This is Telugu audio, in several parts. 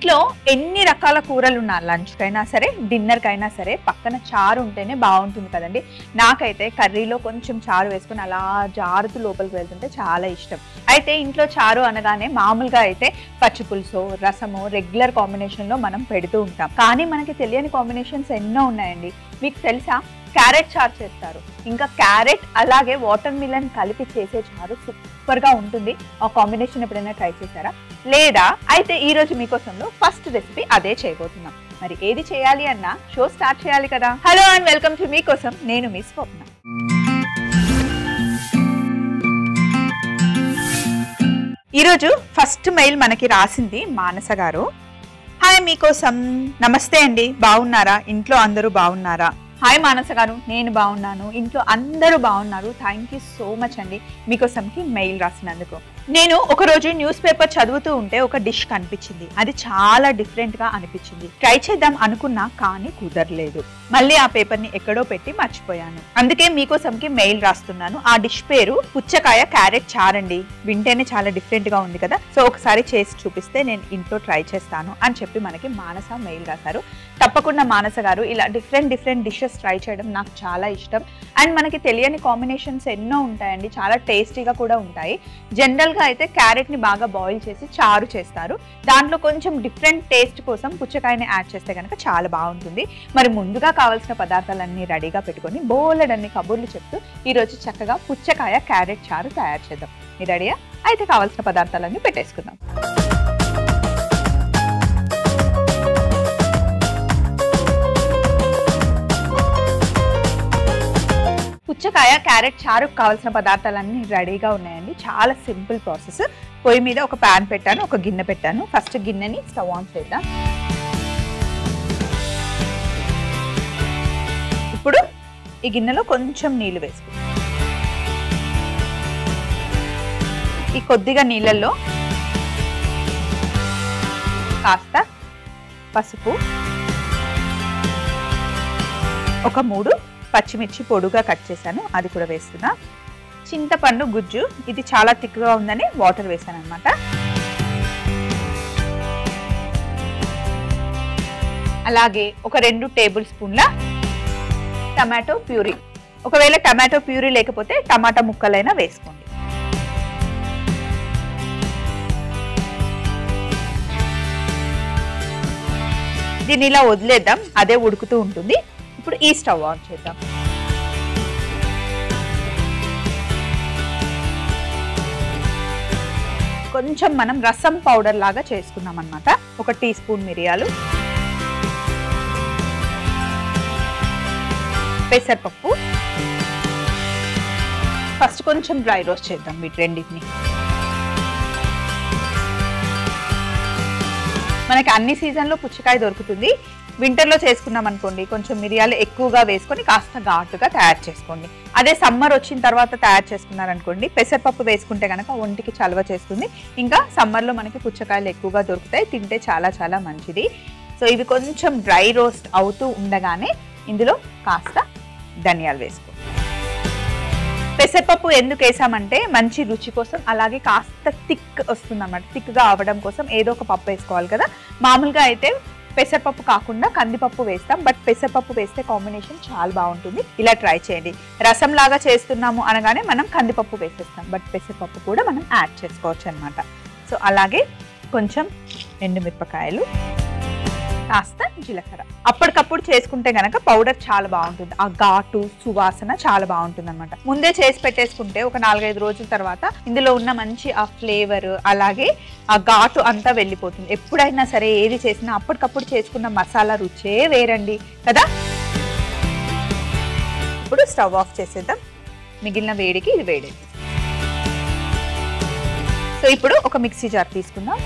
ఇంట్లో ఎన్ని రకాల కూరలు ఉన్నా లంచ్కైనా సరే డిన్నర్కైనా సరే పక్కన చారు ఉంటేనే బాగుంటుంది కదండి నాకైతే కర్రీలో కొంచెం చారు వేసుకొని అలా జారుతూ లోపలికి వెళ్తుంటే చాలా ఇష్టం అయితే ఇంట్లో చారు అనగానే మామూలుగా అయితే పచ్చి పులుసు రసము రెగ్యులర్ కాంబినేషన్లో మనం పెడుతూ ఉంటాం కానీ మనకి తెలియని కాంబినేషన్స్ ఎన్నో ఉన్నాయండి మీకు తెలుసా క్యారెట్ చారు చేస్తారు ఇంకా క్యారెట్ అలాగే వాటర్ మిలన్ కలిపి చేసే చారు సూపర్ గా ఉంటుంది ఆ కాంబినేషన్ ఎప్పుడైనా ట్రై చేశారా లేదా అయితే ఈ రోజు మీకోసంలో ఫస్ట్ రెసిపీ అదే చేయబోతున్నాం మరి ఏది చేయాలి అన్నా షో స్టార్ట్ చేయాలి కదా హలో అండ్ వెల్కమ్ టు మీకోసం నేను మీ స్వప్న ఈరోజు ఫస్ట్ మెయిల్ మనకి రాసింది మానస గారు హాయ్ మీకోసం నమస్తే అండి బాగున్నారా ఇంట్లో అందరూ బాగున్నారా హాయ్ మానస గారు నేను బాగున్నాను ఇంట్లో అందరూ బాగున్నారు థ్యాంక్ యూ సో మచ్ అండి మీకోసంకి మెయిల్ రాసినందుకు నేను ఒక రోజు న్యూస్ పేపర్ చదువుతూ ఉంటే ఒక డిష్ కనిపించింది అది చాలా డిఫరెంట్ గా అనిపించింది ట్రై చేద్దాం అనుకున్నా కానీ కుదరలేదు మళ్ళీ ఆ పేపర్ ని ఎక్కడో పెట్టి మర్చిపోయాను అందుకే మీకోసంకి మెయిల్ రాస్తున్నాను ఆ డిష్ పేరు పుచ్చకాయ క్యారెట్ చారండి వింటేనే చాలా డిఫరెంట్ గా ఉంది కదా సో ఒకసారి చేసి చూపిస్తే నేను ఇంట్లో ట్రై చేస్తాను అని చెప్పి మనకి మానస మెయిల్ రాశారు తప్పకుండా మానస గారు ఇలా డిఫరెంట్ డిఫరెంట్ డిషెస్ ట్రై చేయడం నాకు చాలా ఇష్టం అండ్ మనకి తెలియని కాంబినేషన్స్ ఎన్నో ఉంటాయండి చాలా టేస్టీగా కూడా ఉంటాయి జనరల్గా అయితే క్యారెట్ని బాగా బాయిల్ చేసి చారు చేస్తారు దాంట్లో కొంచెం డిఫరెంట్ టేస్ట్ కోసం పుచ్చకాయని యాడ్ చేస్తే కనుక చాలా బాగుంటుంది మరి ముందుగా కావాల్సిన పదార్థాలన్నీ రెడీగా పెట్టుకొని బోలెడన్ని కబుర్లు చెప్తూ ఈరోజు చక్కగా పుచ్చకాయ క్యారెట్ చారు తయారు చేద్దాం మీరు రెడీయా అయితే కావాల్సిన పదార్థాలన్నీ పెట్టేసుకుందాం పుచ్చకాయ క్యారెట్ చారుకు కావాల్సిన పదార్థాలన్నీ రెడీగా ఉన్నాయండి చాలా సింపుల్ ప్రాసెస్ పొయ్యి మీద ఒక ప్యాన్ పెట్టాను ఒక గిన్నె పెట్టాను ఫస్ట్ గిన్నెని స్టవ్ ఆన్ చేద్దాం ఇప్పుడు ఈ గిన్నెలో కొంచెం నీళ్లు వేసుకుందాం ఈ కొద్దిగా నీళ్ళల్లో కాస్త పసుపు ఒక మూడు పచ్చిమిర్చి పొడుగా కట్ చేశాను అది కూడా వేస్తున్నా చింతపండు గుజ్జు ఇది చాలా తిక్కుగా ఉందని వాటర్ వేసాను అనమాట అలాగే ఒక రెండు టేబుల్ స్పూన్ల టమాటో ప్యూరీ ఒకవేళ టమాటో ప్యూరీ లేకపోతే టమాటా ముక్కలైనా వేసుకోండి దీన్ని ఇలా వదిలేద్దాం అదే ఉడుకుతూ ఉంటుంది ఇప్పుడు ఈ స్టవ్ ఆన్ చేద్దాం కొంచెం మనం రసం పౌడర్ లాగా చేసుకున్నాం అనమాట ఒక టీ స్పూన్ మిరియాలు పెసరపప్పు ఫస్ట్ కొంచెం డ్రై రోస్ట్ చేద్దాం వీటి రెండింటిని మనకి అన్ని సీజన్లో పుచ్చకాయ దొరుకుతుంది వింటర్లో చేసుకున్నాం అనుకోండి కొంచెం మిరియాలు ఎక్కువగా వేసుకొని కాస్త ఘాటుగా తయారు చేసుకోండి అదే సమ్మర్ వచ్చిన తర్వాత తయారు చేసుకున్నారనుకోండి పెసరపప్పు వేసుకుంటే కనుక ఒంటికి చలవ చేస్తుంది ఇంకా సమ్మర్లో మనకి పుచ్చకాయలు ఎక్కువగా దొరుకుతాయి తింటే చాలా చాలా మంచిది సో ఇవి కొంచెం డ్రై రోస్ట్ అవుతూ ఉండగానే ఇందులో కాస్త ధనియాలు వేసుకోండి పెసరపప్పు ఎందుకు వేసామంటే మంచి రుచి కోసం అలాగే కాస్త థిక్ వస్తుంది అనమాట థిక్గా అవ్వడం కోసం ఏదో ఒక పప్పు వేసుకోవాలి కదా మామూలుగా అయితే పెసరపప్పు కాకుండా కందిపప్పు వేస్తాం బట్ పెసరపప్పు వేస్తే కాంబినేషన్ చాలా బాగుంటుంది ఇలా ట్రై చేయండి రసం లాగా చేస్తున్నాము అనగానే మనం కందిపప్పు వేసేస్తాం బట్ పెసరపప్పు కూడా మనం యాడ్ చేసుకోవచ్చు అనమాట సో అలాగే కొంచెం ఎండుమిరపకాయలు కాస్త జీలకర్ర అప్పటికప్పుడు చేసుకుంటే గనక పౌడర్ చాలా బాగుంటుంది ఆ ఘాటు సువాసన చాలా బాగుంటుంది అనమాట ముందే చేసి పెట్టేసుకుంటే ఒక నాలుగైదు రోజుల తర్వాత ఇందులో ఉన్న మంచి ఆ ఫ్లేవర్ అలాగే ఆ ఘాటు అంతా వెళ్ళిపోతుంది ఎప్పుడైనా సరే ఏది చేసినా అప్పటికప్పుడు చేసుకున్న మసాలా రుచే వేరండి కదా ఇప్పుడు స్టవ్ ఆఫ్ చేసేద్దాం మిగిలిన వేడికి ఇది వేడి సో ఇప్పుడు ఒక మిక్సీ జార్ తీసుకుందాం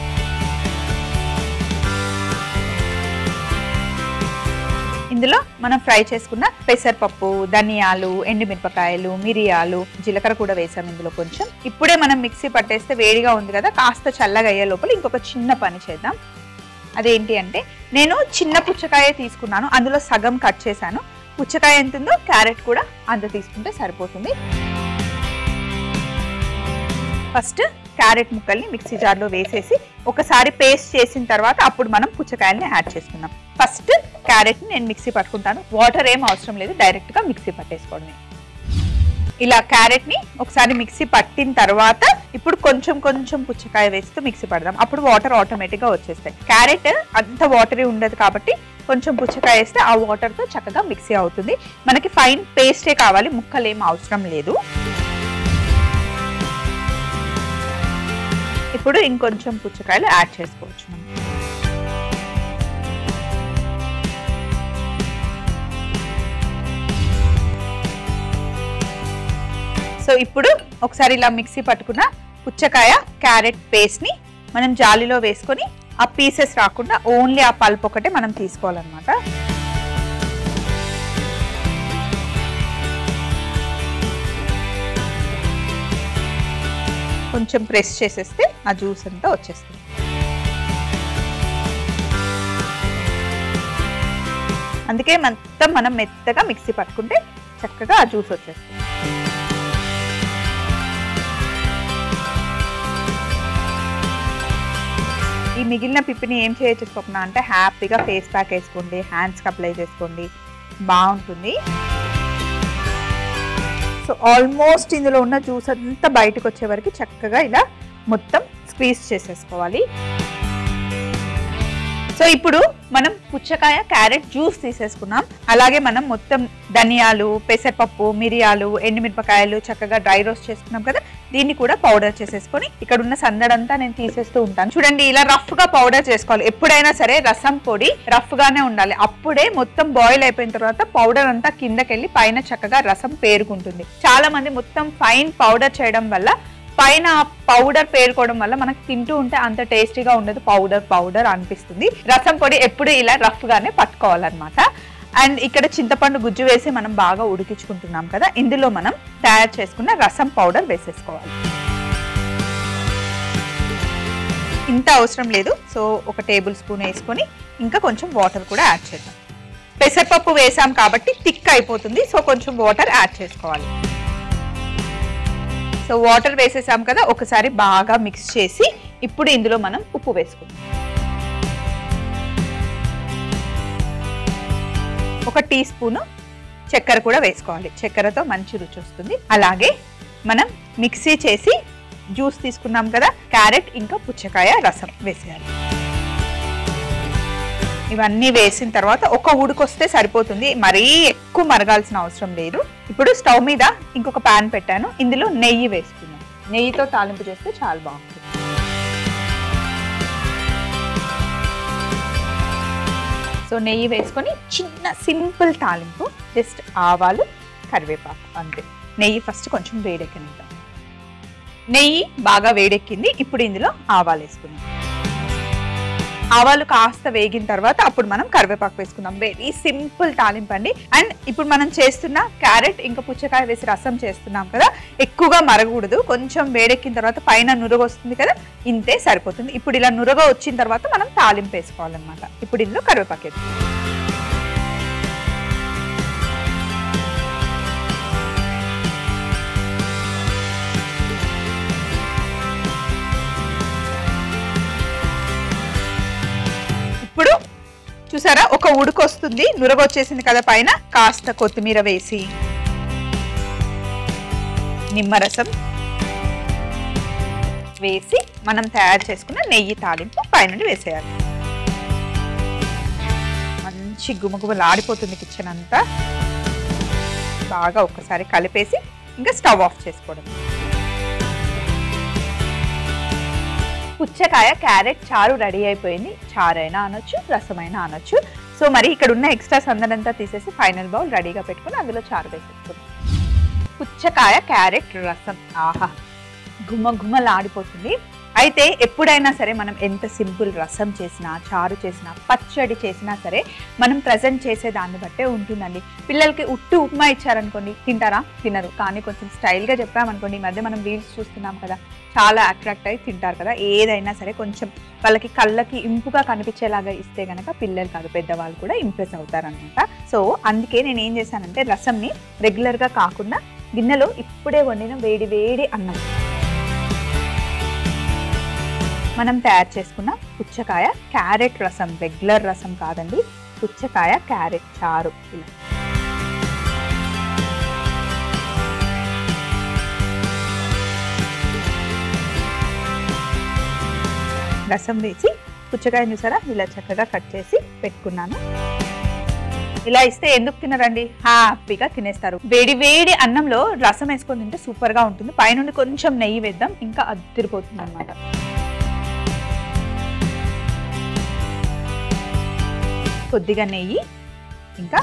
ఇందులో మనం ఫ్రై చేసుకున్న పెసరపప్పు ధనియాలు ఎండుమిరపకాయలు మిరియాలు జీలకర్ర కూడా వేసాం ఇందులో కొంచెం ఇప్పుడే మనం మిక్సీ పట్టేస్తే వేడిగా ఉంది కదా కాస్త చల్లగా అయ్యే లోపల ఇంకొక చిన్న పని చేద్దాం అదేంటి అంటే నేను చిన్న పుచ్చకాయ తీసుకున్నాను అందులో సగం కట్ చేశాను పుచ్చకాయ ఎంత ఉందో క్యారెట్ కూడా అంత తీసుకుంటే సరిపోతుంది ఫస్ట్ క్యారెట్ ముక్కల్ని మిక్సీ జార్లో వేసేసి ఒకసారి పేస్ట్ చేసిన తర్వాత అప్పుడు మనం పుచ్చకాయల్ని యాడ్ చేసుకుందాం ఫస్ట్ క్యారెట్ని నేను మిక్సీ పట్టుకుంటాను వాటర్ ఏం అవసరం లేదు డైరెక్ట్గా మిక్సీ పట్టేసుకోవడమే ఇలా క్యారెట్ ని ఒకసారి మిక్సీ పట్టిన తర్వాత ఇప్పుడు కొంచెం కొంచెం పుచ్చకాయ వేస్తూ మిక్సీ పడదాం అప్పుడు వాటర్ ఆటోమేటిక్ గా వచ్చేస్తాయి క్యారెట్ అంత వాటరీ ఉండదు కాబట్టి కొంచెం పుచ్చకాయ వేస్తే ఆ వాటర్ తో చక్కగా మిక్సీ అవుతుంది మనకి ఫైన్ పేస్టే కావాలి ముక్కలు ఏం అవసరం లేదు ఇప్పుడు ఇంకొంచెం పుచ్చకాయలు యాడ్ చేసుకోవచ్చు మనం సో ఇప్పుడు ఒకసారి ఇలా మిక్సీ పట్టుకున్న పుచ్చకాయ క్యారెట్ పేస్ట్ ని మనం జాలిలో వేసుకొని ఆ పీసెస్ రాకుండా ఓన్లీ ఆ పల్ప్ ఒకటే మనం తీసుకోవాలన్నమాట కొంచెం ప్రెస్ చేసేస్తే ఆ జ్యూస్ అంతా వచ్చేస్తుంది అందుకే మొత్తం మనం మెత్తగా మిక్సీ పట్టుకుంటే చక్కగా ఆ జ్యూస్ వచ్చేస్తుంది ఈ మిగిలిన పిప్పిని ఏం చేయొచ్చు స్వప్న అంటే హ్యాపీగా ఫేస్ ప్యాక్ వేసుకోండి హ్యాండ్స్కి అప్లై చేసుకోండి బాగుంటుంది సో ఆల్మోస్ట్ ఇందులో ఉన్న జ్యూస్ అంతా బయటకు వచ్చే వరకు చక్కగా ఇలా మొత్తం స్క్వీజ్ చేసేసుకోవాలి సో ఇప్పుడు మనం పుచ్చకాయ క్యారెట్ జ్యూస్ తీసేసుకున్నాం అలాగే మనం మొత్తం ధనియాలు పెసరపప్పు మిరియాలు ఎండుమిరపకాయలు చక్కగా డ్రై రోస్ట్ చేసుకున్నాం కదా దీన్ని కూడా పౌడర్ చేసేసుకొని ఇక్కడ ఉన్న సందడంతా నేను తీసేస్తూ ఉంటాను చూడండి ఇలా రఫ్ గా పౌడర్ చేసుకోవాలి ఎప్పుడైనా సరే రసం పొడి రఫ్ గానే ఉండాలి అప్పుడే మొత్తం బాయిల్ అయిపోయిన తర్వాత పౌడర్ అంతా కిందకెళ్ళి పైన చక్కగా రసం పేరుకుంటుంది చాలా మంది మొత్తం ఫైన్ పౌడర్ చేయడం వల్ల పైన పౌడర్ పేరుకోవడం వల్ల మనకు తింటూ ఉంటే అంత టేస్టీగా ఉండదు పౌడర్ పౌడర్ అనిపిస్తుంది రసం పొడి ఎప్పుడు ఇలా రఫ్ గానే పట్టుకోవాలన్నమాట అండ్ ఇక్కడ చింతపండు గుజ్జు వేసి మనం బాగా ఉడికించుకుంటున్నాం కదా ఇందులో మనం తయారు చేసుకున్న రసం పౌడర్ వేసేసుకోవాలి ఇంత అవసరం లేదు సో ఒక టేబుల్ స్పూన్ వేసుకొని ఇంకా కొంచెం వాటర్ కూడా యాడ్ చేద్దాం పెసరపప్పు వేసాం కాబట్టి థిక్ అయిపోతుంది సో కొంచెం వాటర్ యాడ్ చేసుకోవాలి సో వాటర్ వేసేసాం కదా ఒకసారి బాగా మిక్స్ చేసి ఇప్పుడు ఇందులో మనం ఉప్పు వేసుకుందాం ఒక టీ స్పూను చక్కెర కూడా వేసుకోవాలి చక్కెరతో మంచి రుచి వస్తుంది అలాగే మనం మిక్సీ చేసి జ్యూస్ తీసుకున్నాం కదా క్యారెట్ ఇంకా పుచ్చకాయ రసం వేసేయాలి ఇవన్నీ వేసిన తర్వాత ఒక ఉడికొస్తే సరిపోతుంది మరీ ఎక్కువ మరగాల్సిన అవసరం లేదు ఇప్పుడు స్టవ్ మీద ఇంకొక పాన్ పెట్టాను ఇందులో నెయ్యి వేసుకున్నాం నెయ్యితో తాలింపు చేస్తే చాలా బాగుంటుంది సో నెయ్యి వేసుకొని చిన్న సింపుల్ తాలింపు జస్ట్ ఆవాలు కరివేపాకు అంతే నెయ్యి ఫస్ట్ కొంచెం వేడెక్కనిద్దాం నెయ్యి బాగా వేడెక్కింది ఇప్పుడు ఇందులో ఆవాలు వేసుకుందాం ఆవాలు కాస్త వేగిన తర్వాత అప్పుడు మనం కరివేపాకు వేసుకుందాం వెరీ సింపుల్ తాలింపు అండి అండ్ ఇప్పుడు మనం చేస్తున్న క్యారెట్ ఇంకా పుచ్చకాయ వేసి రసం చేస్తున్నాం కదా ఎక్కువగా మరగకూడదు కొంచెం వేడెక్కిన తర్వాత పైన నురగ వస్తుంది కదా ఇంతే సరిపోతుంది ఇప్పుడు ఇలా నురగ వచ్చిన తర్వాత మనం తాలింపు వేసుకోవాలన్నమాట ఇప్పుడు ఇందులో కరివేపాకు వేసుకుందాం ఇప్పుడు చూసారా ఒక ఉడుకు వస్తుంది నురగ వచ్చేసింది కదా పైన కాస్త కొత్తిమీర వేసి నిమ్మరసం వేసి మనం తయారు చేసుకున్న నెయ్యి తాలింపు పైనుండి వేసేయాలి మంచి గుమగుమలు ఆడిపోతుంది కిచెన్ అంతా బాగా ఒక్కసారి కలిపేసి ఇంకా స్టవ్ ఆఫ్ చేసుకోవడం పుచ్చకాయ క్యారెట్ చారు రెడీ అయిపోయింది చారైనా అనొచ్చు రసమైనా అనొచ్చు సో మరి ఇక్కడ ఉన్న ఎక్స్ట్రా సందనంతా తీసేసి ఫైనల్ బౌల్ రెడీగా పెట్టుకుని అందులో చారు వేసేసుకుందాం పుచ్చకాయ క్యారెట్ రసం ఆహా గుమ గుమలాడిపోతుంది అయితే ఎప్పుడైనా సరే మనం ఎంత సింపుల్ రసం చేసినా చారు చేసినా పచ్చడి చేసినా సరే మనం ప్రజెంట్ చేసే దాన్ని బట్టే ఉంటుందండి పిల్లలకి ఉట్టు ఉప్మా ఇచ్చారనుకోండి తింటారా తినరు కానీ కొంచెం స్టైల్గా చెప్పామనుకోండి ఈ మధ్య మనం రీల్స్ చూస్తున్నాం కదా చాలా అట్రాక్ట్ అయి తింటారు కదా ఏదైనా సరే కొంచెం వాళ్ళకి కళ్ళకి ఇంపుగా కనిపించేలాగా ఇస్తే గనక పిల్లలు కాదు పెద్దవాళ్ళు కూడా ఇంప్రెస్ అవుతారనమాట సో అందుకే నేను ఏం చేశానంటే రసంని రెగ్యులర్గా కాకుండా గిన్నెలో ఇప్పుడే వండిన వేడి వేడి అన్నం మనం తయారు చేసుకున్న పుచ్చకాయ క్యారెట్ రసం రెగ్యులర్ రసం కాదండి పుచ్చకాయ క్యారెట్ చారు ఇలా రసం వేసి పుచ్చకాయ చూసారా ఇలా చక్కగా కట్ చేసి పెట్టుకున్నాను ఇలా ఇస్తే ఎందుకు తినరండి హ్యాపీగా తినేస్తారు వేడి వేడి అన్నంలో రసం వేసుకొని తింటే సూపర్ గా ఉంటుంది పైనుండి కొంచెం నెయ్యి వేద్దాం ఇంకా అద్దరిపోతుంది అనమాట కొద్దిగా నెయ్యి ఇంకా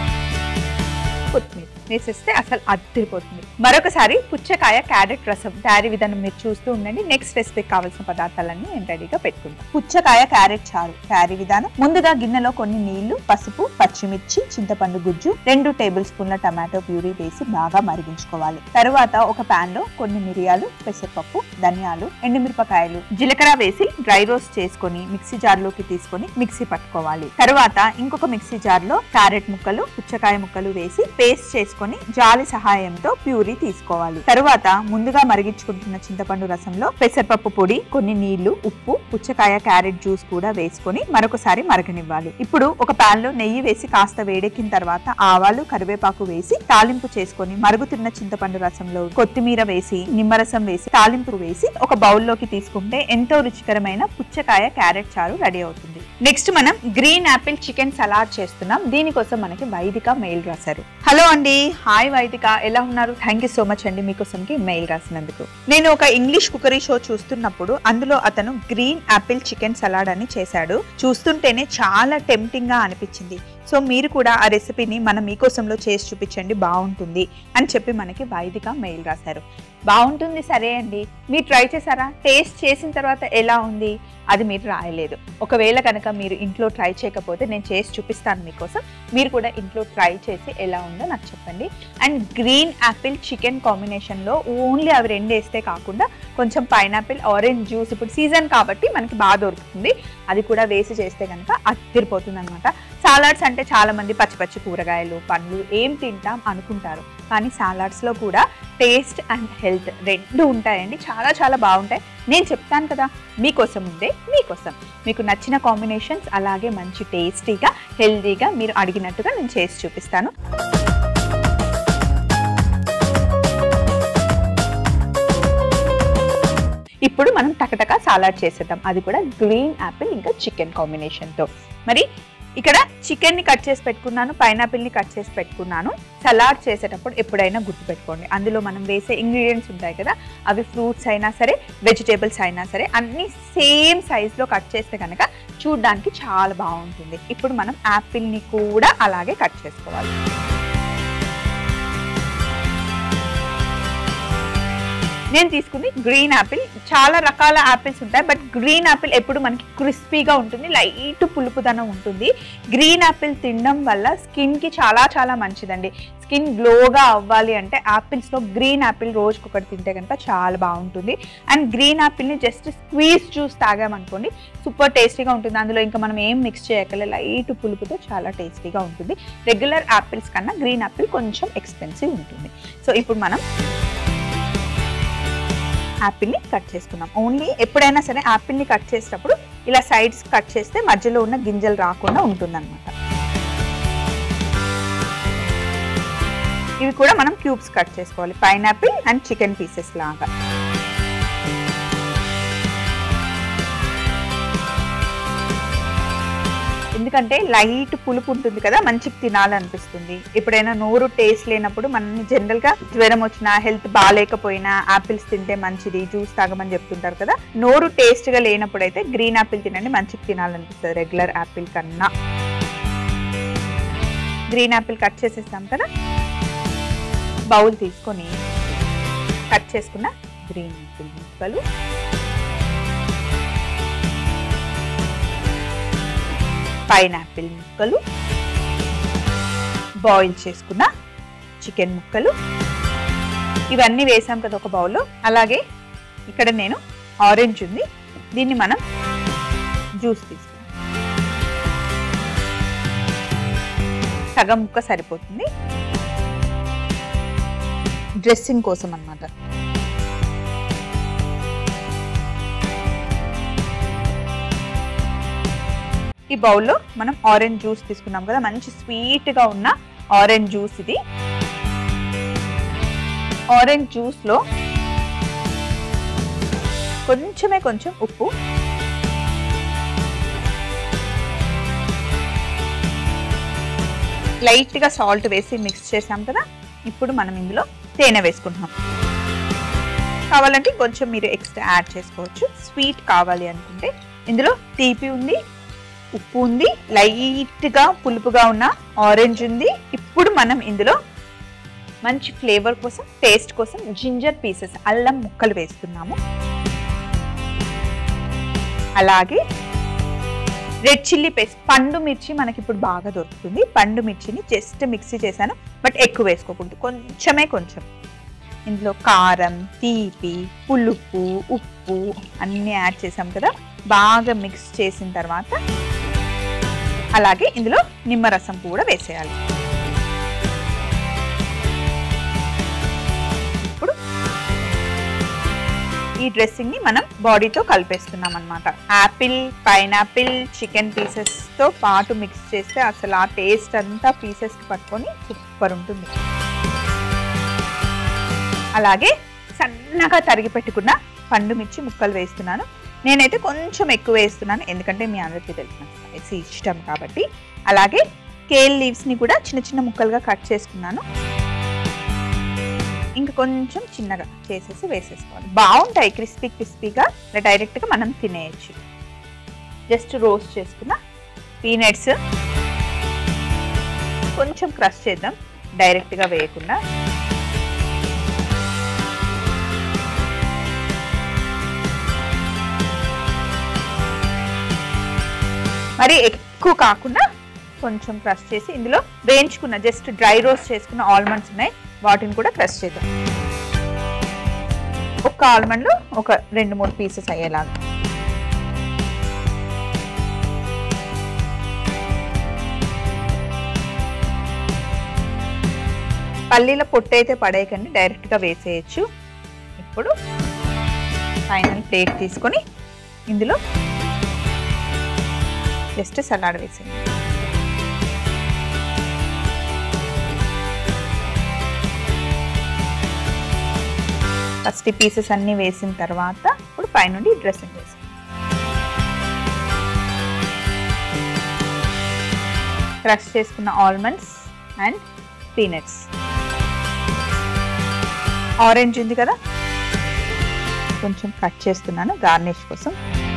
కొత్తిమీర వేసేస్తే అసలు అద్దరిపోతుంది మరొకసారి పుచ్చకాయ క్యారెట్ రసం తయారీ విధానం మీరు చూస్తూ ఉండండి నెక్స్ట్ రెసిపీకి కావాల్సిన పదార్థాలన్నీ నేను రెడీగా పెట్టుకుంటాను పుచ్చకాయ క్యారెట్ చారు తయారీ విధానం ముందుగా గిన్నెలో కొన్ని నీళ్లు పసుపు పచ్చిమిర్చి చింతపండు గుజ్జు రెండు టేబుల్ స్పూన్ల టమాటో ప్యూరీ వేసి బాగా మరిగించుకోవాలి తరువాత ఒక పాన్ లో కొన్ని మిరియాలు పెసరపప్పు ధనియాలు ఎండుమిరపకాయలు జీలకర్ర వేసి డ్రై రోస్ట్ చేసుకొని మిక్సీ జార్ లోకి తీసుకొని మిక్సీ పట్టుకోవాలి తరువాత ఇంకొక మిక్సీ జార్ లో క్యారెట్ ముక్కలు పుచ్చకాయ ముక్కలు వేసి పేస్ట్ చేసుకొని జాలి సహాయంతో ప్యూరీ తీసుకోవాలి తరువాత ముందుగా మరిగించుకుంటున్న చింతపండు రసంలో పెసరపప్పు పొడి కొన్ని నీళ్లు ఉప్పు పుచ్చకాయ క్యారెట్ జ్యూస్ కూడా వేసుకొని మరొకసారి మరగనివ్వాలి ఇప్పుడు ఒక పాన్ లో నెయ్యి వేసి కాస్త వేడెక్కిన తర్వాత ఆవాలు కరివేపాకు వేసి తాలింపు చేసుకొని మరుగుతున్న చింతపండు రసంలో కొత్తిమీర వేసి నిమ్మరసం వేసి తాలింపు వేసి ఒక బౌల్లోకి తీసుకుంటే ఎంతో రుచికరమైన పుచ్చకాయ క్యారెట్ చారు రెడీ అవుతుంది నెక్స్ట్ మనం గ్రీన్ యాపిల్ చికెన్ సలాడ్ చేస్తున్నాం దీనికోసం మనకి వైదిక మెయిల్ రాశారు హలో అండి హాయ్ వైదిక ఎలా ఉన్నారు థ్యాంక్ యూ సో మచ్ అండి మీకోసంకి మెయిల్ రాసినందుకు నేను ఒక ఇంగ్లీష్ కుకరీ షో చూస్తున్నప్పుడు అందులో అతను గ్రీన్ యాపిల్ చికెన్ సలాడ్ అని చేశాడు చూస్తుంటేనే చాలా టెంప్టింగ్ గా అనిపించింది సో మీరు కూడా ఆ రెసిపీని మన మీకోసంలో చేసి చూపించండి బాగుంటుంది అని చెప్పి మనకి వైదిక మెయిల్ రాశారు బాగుంటుంది సరే అండి మీరు ట్రై చేశారా టేస్ట్ చేసిన తర్వాత ఎలా ఉంది అది మీరు రాయలేదు ఒకవేళ కనుక మీరు ఇంట్లో ట్రై చేయకపోతే నేను చేసి చూపిస్తాను మీకోసం మీరు కూడా ఇంట్లో ట్రై చేసి ఎలా ఉందో నాకు చెప్పండి అండ్ గ్రీన్ యాపిల్ చికెన్ కాంబినేషన్లో ఓన్లీ అవి రెండు వేస్తే కాకుండా కొంచెం పైనాపిల్ ఆరెంజ్ జ్యూస్ ఇప్పుడు సీజన్ కాబట్టి మనకి బాగా దొరుకుతుంది అది కూడా వేసి చేస్తే కనుక అదిరిపోతుంది అనమాట సాలాడ్స్ అంటే చాలా మంది పచ్చి పచ్చి కూరగాయలు పండ్లు ఏం తింటాం అనుకుంటారు కానీ సాలాడ్స్లో కూడా టేస్ట్ అండ్ హెల్త్ రెండు ఉంటాయండి చాలా చాలా బాగుంటాయి నేను చెప్తాను కదా మీకోసం ఉందే మీకోసం మీకు నచ్చిన కాంబినేషన్స్ అలాగే మంచి టేస్టీగా హెల్తీగా మీరు అడిగినట్టుగా నేను చేసి చూపిస్తాను ఇప్పుడు మనం టకటక సాలాడ్ చేసేద్దాం అది కూడా గ్రీన్ యాపిల్ ఇంకా చికెన్ కాంబినేషన్తో మరి ఇక్కడ చికెన్ని కట్ చేసి పెట్టుకున్నాను పైనాపిల్ని కట్ చేసి పెట్టుకున్నాను సలాడ్ చేసేటప్పుడు ఎప్పుడైనా గుర్తుపెట్టుకోండి అందులో మనం వేసే ఇంగ్రీడియంట్స్ ఉంటాయి కదా అవి ఫ్రూట్స్ అయినా సరే వెజిటేబుల్స్ అయినా సరే అన్నీ సేమ్ సైజులో కట్ చేస్తే కనుక చూడడానికి చాలా బాగుంటుంది ఇప్పుడు మనం యాపిల్ని కూడా అలాగే కట్ చేసుకోవాలి నేను తీసుకుంది గ్రీన్ యాపిల్ చాలా రకాల యాపిల్స్ ఉంటాయి బట్ గ్రీన్ యాపిల్ ఎప్పుడు మనకి క్రిస్పీగా ఉంటుంది లైట్ పులుపుదనం ఉంటుంది గ్రీన్ యాపిల్ తినడం వల్ల స్కిన్కి చాలా చాలా మంచిదండి స్కిన్ గ్లోగా అవ్వాలి అంటే యాపిల్స్లో గ్రీన్ యాపిల్ రోజుకి ఒకటి తింటే కనుక చాలా బాగుంటుంది అండ్ గ్రీన్ యాపిల్ని జస్ట్ స్క్వీజ్ జ్యూస్ తాగామనుకోండి సూపర్ టేస్టీగా ఉంటుంది అందులో ఇంకా మనం ఏం మిక్స్ చేయక్కలే లైట్ పులుపుతో చాలా టేస్టీగా ఉంటుంది రెగ్యులర్ యాపిల్స్ కన్నా గ్రీన్ యాపిల్ కొంచెం ఎక్స్పెన్సివ్ ఉంటుంది సో ఇప్పుడు మనం యాపిల్ని కట్ చేసుకున్నాం ఓన్లీ ఎప్పుడైనా సరే యాపిల్ని కట్ చేసేటప్పుడు ఇలా సైడ్స్ కట్ చేస్తే మధ్యలో ఉన్న గింజలు రాకుండా ఉంటుందన్నమాట ఇవి కూడా మనం క్యూబ్స్ కట్ చేసుకోవాలి పైనాపిల్ అండ్ చికెన్ పీసెస్ లాగా ఎందుకంటే లైట్ పులుపు ఉంటుంది కదా మంచిగా తినాలనిపిస్తుంది ఎప్పుడైనా నోరు టేస్ట్ లేనప్పుడు మనం జనరల్గా జ్వరం వచ్చినా హెల్త్ బాగాలేకపోయినా యాపిల్స్ తింటే మంచిది జ్యూస్ తాగమని చెప్తుంటారు కదా నోరు టేస్ట్గా లేనప్పుడు అయితే గ్రీన్ యాపిల్ తినండి మంచిగా తినాలనిపిస్తుంది రెగ్యులర్ యాపిల్ కన్నా గ్రీన్ యాపిల్ కట్ చేసేస్తాం కదా బౌల్ తీసుకొని కట్ చేసుకున్న గ్రీన్ యాపిల్ ముక్కలు పైనాపిల్ ముక్కలు బాయిల్ చేసుకున్న చికెన్ ముక్కలు ఇవన్నీ వేసాం కదా ఒక బౌల్లో అలాగే ఇక్కడ నేను ఆరెంజ్ ఉంది దీన్ని మనం జ్యూస్ తీసుకుందాం సగం ముక్క సరిపోతుంది డ్రెస్సింగ్ కోసం అన్నమాట ఈ బౌల్లో మనం ఆరెంజ్ జ్యూస్ తీసుకున్నాం కదా మంచి స్వీట్గా ఉన్న ఆరెంజ్ జ్యూస్ ఇది ఆరెంజ్ జ్యూస్లో కొంచెమే కొంచెం ఉప్పు లైట్గా సాల్ట్ వేసి మిక్స్ చేసాం కదా ఇప్పుడు మనం ఇందులో తేనె వేసుకుంటున్నాం కావాలంటే కొంచెం మీరు ఎక్స్ట్రా యాడ్ చేసుకోవచ్చు స్వీట్ కావాలి అనుకుంటే ఇందులో తీపి ఉంది ఉప్పు ఉంది లైట్గా పులుపుగా ఉన్న ఆరెంజ్ ఉంది ఇప్పుడు మనం ఇందులో మంచి ఫ్లేవర్ కోసం టేస్ట్ కోసం జింజర్ పీసెస్ అల్లం ముక్కలు వేస్తున్నాము అలాగే రెడ్ చిల్లీ పేస్ట్ పండు మిర్చి మనకి ఇప్పుడు బాగా దొరుకుతుంది పండు మిర్చిని జస్ట్ మిక్సీ చేశాను బట్ ఎక్కువ వేసుకోకూడదు కొంచెమే కొంచెం ఇందులో కారం తీపి పులుపు ఉప్పు అన్నీ యాడ్ చేసాం కదా బాగా మిక్స్ చేసిన తర్వాత అలాగే ఇందులో నిమ్మరసం కూడా వేసేయాలి ఇప్పుడు ఈ డ్రెస్సింగ్ ని మనం బాడీతో కలిపేస్తున్నాం అనమాట యాపిల్ పైనాపిల్ చికెన్ పీసెస్ తో పాటు మిక్స్ చేస్తే అసలు ఆ టేస్ట్ అంతా పీసెస్ కి పట్టుకొని సూపర్ ఉంటుంది అలాగే సన్నగా తరిగి పెట్టుకున్న పండు మిర్చి ముక్కలు వేస్తున్నాను నేనైతే కొంచెం ఎక్కువ వేస్తున్నాను ఎందుకంటే మీ అందరికీ తెలిసిన స్పైసీ ఇష్టం కాబట్టి అలాగే కేల్ లీవ్స్ని కూడా చిన్న చిన్న ముక్కలుగా కట్ చేసుకున్నాను ఇంకా కొంచెం చిన్నగా చేసేసి వేసేసుకోవాలి బాగుంటాయి క్రిస్పీ క్రిస్పీగా డైరెక్ట్గా మనం తినేయచ్చు జస్ట్ రోస్ట్ చేసుకున్న పీనట్స్ కొంచెం క్రష్ చేద్దాం డైరెక్ట్గా వేయకుండా మరి ఎక్కువ కాకుండా కొంచెం క్రష్ చేసి ఇందులో వేయించుకున్న జస్ట్ డ్రై రోస్ట్ చేసుకున్న ఆల్మండ్స్ ఉన్నాయి వాటిని కూడా క్రష్ చేద్దాం ఒక్క ఆల్మండ్లో ఒక రెండు మూడు పీసెస్ అయ్యేలాగా పల్లీల పొట్టు అయితే పడేయకండి డైరెక్ట్గా వేసేయచ్చు ఇప్పుడు ఫైనల్ ప్లేట్ తీసుకొని ఇందులో జస్ట్ సలాడ్ వేసేయండి ఫస్ట్ ఈ పీసెస్ అన్నీ వేసిన తర్వాత ఇప్పుడు పైనుండి డ్రెస్సింగ్ వేసి క్రష్ చేసుకున్న ఆల్మండ్స్ అండ్ పీనట్స్ ఆరెంజ్ ఉంది కదా కొంచెం కట్ చేస్తున్నాను గార్నిష్ కోసం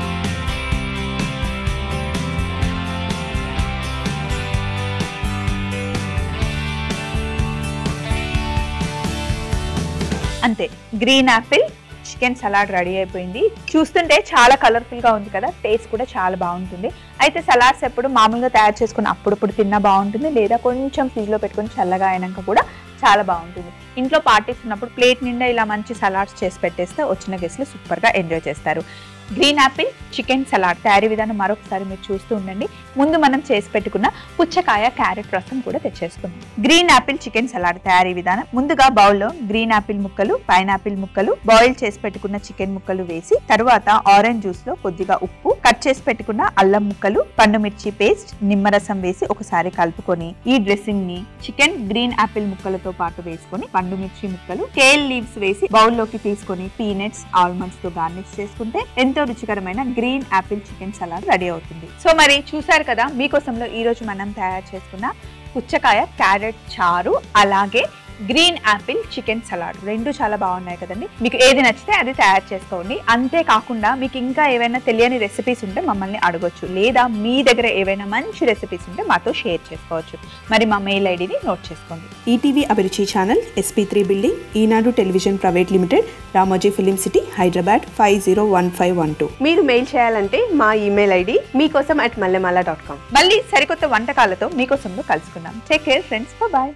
అంతే green apple chicken salad ready అయిపోయింది చూస్తుంటే చాలా కలర్ఫుల్ గా ఉంది కదా టేస్ట్ కూడా చాలా బాగుంటుంది అయితే సలాడ్స్ ఎప్పుడు మామూలుగా తయారు చేసుకుని అప్పుడప్పుడు తిన్నా బాగుంటుంది లేదా కొంచెం ఫ్రిడ్జ్ లో పెట్టుకొని చల్లగా అయినాక కూడా చాలా బాగుంటుంది ఇంట్లో పార్టీస్ ఉన్నప్పుడు ప్లేట్ నిండా ఇలా మంచి సలాడ్స్ చేసి పెట్టేస్తే వచ్చిన గెస్ట్లు సూపర్ గా ఎంజాయ్ చేస్తారు గ్రీన్ యాపిల్ చికెన్ సలాడ్ తయారీ విధానం మరొకసారి మీరు చూస్తూ ఉండండి ముందు మనం చేసి పెట్టుకున్న పుచ్చకాయ క్యారెట్ రసం కూడా తెచ్చేసుకుందాం గ్రీన్ యాపిల్ చికెన్ సలాడ్ తయారీ విధానం ముందుగా బౌల్లో గ్రీన్ యాపిల్ ముక్కలు పైనాపిల్ ముక్కలు బాయిల్ చేసి పెట్టుకున్న చికెన్ ముక్కలు వేసి తరువాత ఆరెంజ్ జ్యూస్ లో కొద్దిగా ఉప్పు కట్ చేసి పెట్టుకున్న అల్లం ముక్కలు పండు మిర్చి పేస్ట్ నిమ్మరసం వేసి ఒకసారి కలుపుకొని ఈ డ్రెస్సింగ్ ని చికెన్ గ్రీన్ యాపిల్ ముక్కలతో పాటు వేసుకొని పండు మిర్చి ముక్కలు కేల్ లీవ్స్ వేసి బౌల్లోకి తీసుకొని పీనట్స్ ఆల్మండ్స్ తో గార్నిష్ చేసుకుంటే ఎంతో రుచికరమైన green apple chicken salad ready అవుతుంది సో మరి చూసారు కదా మీకోసంలో ఈ రోజు మనం తయారు చేసుకున్న పుచ్చకాయ క్యారెట్ చారు అలాగే గ్రీన్ యాపిల్ చికెన్ సలాడ్ రెండు చాలా బాగున్నాయి కదండి మీకు ఏది నచ్చితే అది తయారు చేసుకోండి అంతేకాకుండా మీకు ఇంకా ఏవైనా తెలియని రెసిపీస్ ఉంటే మమ్మల్ని అడగొచ్చు లేదా మీ దగ్గర ఏవైనా మంచి రెసిపీస్ ఉంటే మాతో షేర్ చేసుకోవచ్చు మరి మా మెయిల్ ఐడిని నోట్ చేసుకోండి ETV Abhiruchi channel SP three building Eenadu television private limited Ramoji film city Hyderabad five zero one five one two మీరు మెయిల్ చేయాలంటే మా ఈమెయిల్ ఐడి మీకోసం అట్ మల్లెమాల డాట్ కామ్ మళ్ళీ సరికొత్త వంటకాలతో మీకోసంలో కలుసుకుందాం టేక్ కేర్ ఫ్రెండ్స్ బాయ్